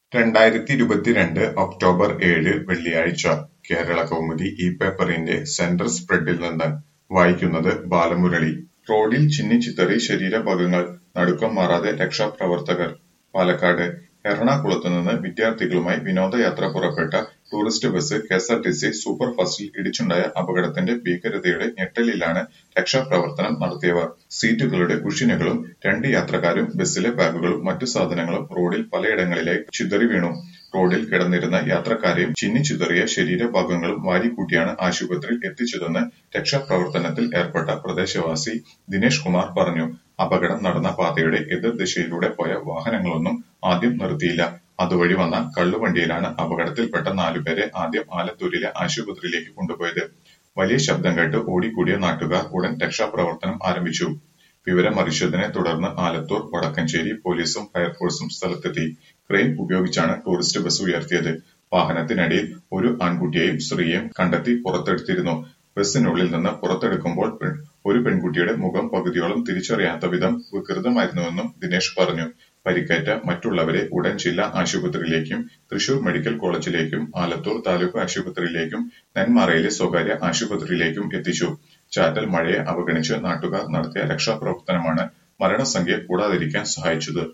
രണ്ടായിരത്തി ഇരുപത്തിരണ്ട് ഒക്ടോബർ ഏഴ് വെള്ളിയാഴ്ച കേരളകൗമുദി ഈ പേപ്പറിന്റെ സെന്റർ സ്പ്രെഡിൽ നിന്ന് വായിക്കുന്നത് ബാലമുരളി. റോഡിൽ ചിന്നിച്ചിതറി ശരീരഭാഗങ്ങൾ നടുക്കം മാറാതെ രക്ഷാപ്രവർത്തകർ പാലക്കാട് എറണാകുളത്തുനിന്ന് വിദ്യാർത്ഥികളുമായി വിനോദയാത്ര പുറപ്പെട്ട ടൂറിസ്റ്റ് ബസ് കെഎസ്ആർടിസി സൂപ്പർ ഫാസ്റ്റിൽ ഇടിച്ചുണ്ടായ അപകടത്തിന്റെ ഭീകരതയുടെ ഞെട്ടലിലാണ് രക്ഷാപ്രവർത്തനം നടത്തിയവർ. സീറ്റുകളുടെ കുഷ്യനുകളും രണ്ട് യാത്രക്കാരും ബസിലെ ബാഗുകളും മറ്റു സാധനങ്ങളും റോഡിൽ പലയിടങ്ങളിലായി ചിതറിവീണു. റോഡിൽ കിടന്നിരുന്ന യാത്രക്കാരെയും ചിന്നിച്ചിതറിയ ശരീരഭാഗങ്ങളും വാരിക്കൂട്ടിയാണ് ആശുപത്രിയിൽ എത്തിച്ചതെന്ന് രക്ഷാപ്രവർത്തനത്തിൽ ഏർപ്പെട്ട പ്രദേശവാസി ദിനേഷ് കുമാർ പറഞ്ഞു. അപകടം നടന്ന പാതയുടെ എതിർദിശയിലൂടെ പോയ വാഹനങ്ങളൊന്നും ആദ്യം നിർത്തിയില്ല. അതുവഴി വന്ന കള്ളുവണ്ടിയിലാണ് അപകടത്തിൽപ്പെട്ട നാലുപേരെ ആദ്യം ആലത്തൂരിലെ ആശുപത്രിയിലേക്ക് കൊണ്ടുപോയത്. വലിയ ശബ്ദം കേട്ട് ഓടിക്കൂടിയ നാട്ടുകാർ ഉടൻ രക്ഷാപ്രവർത്തനം ആരംഭിച്ചു. വിവരമറിയിച്ചതിനെ തുടർന്ന് ആലത്തൂർ, വടക്കഞ്ചേരി പോലീസും ഫയർഫോഴ്സും സ്ഥലത്തെത്തി. ക്രെയിൻ ഉപയോഗിച്ചാണ് ടൂറിസ്റ്റ് ബസ് ഉയർത്തിയത്. വാഹനത്തിനടിയിൽ ഒരു ആൺകുട്ടിയെയും സ്ത്രീയെയും കണ്ടെത്തി പുറത്തെടുത്തിരുന്നു. ബസിനുള്ളിൽ നിന്ന് പുറത്തെടുക്കുമ്പോൾ ഒരു പെൺകുട്ടിയുടെ മുഖം പകുതിയോളം തിരിച്ചറിയാത്ത വിധം വികൃതമായിരുന്നുവെന്നും ദിനേഷ് പറഞ്ഞു. പരിക്കേറ്റ മറ്റുള്ളവരെ ഉടൻ ജില്ലാ ആശുപത്രിയിലേക്കും തൃശൂർ മെഡിക്കൽ കോളേജിലേക്കും ആലത്തൂർ താലൂക്ക് ആശുപത്രിയിലേക്കും നെന്മാറയിലെ സ്വകാര്യ ആശുപത്രിയിലേക്കും എത്തിച്ചു. ചാറ്റൽ മഴയെ അവഗണിച്ച് നാട്ടുകാർ നടത്തിയ രക്ഷാപ്രവർത്തനമാണ് മരണസംഖ്യ കൂടാതിരിക്കാൻ സഹായിച്ചത്.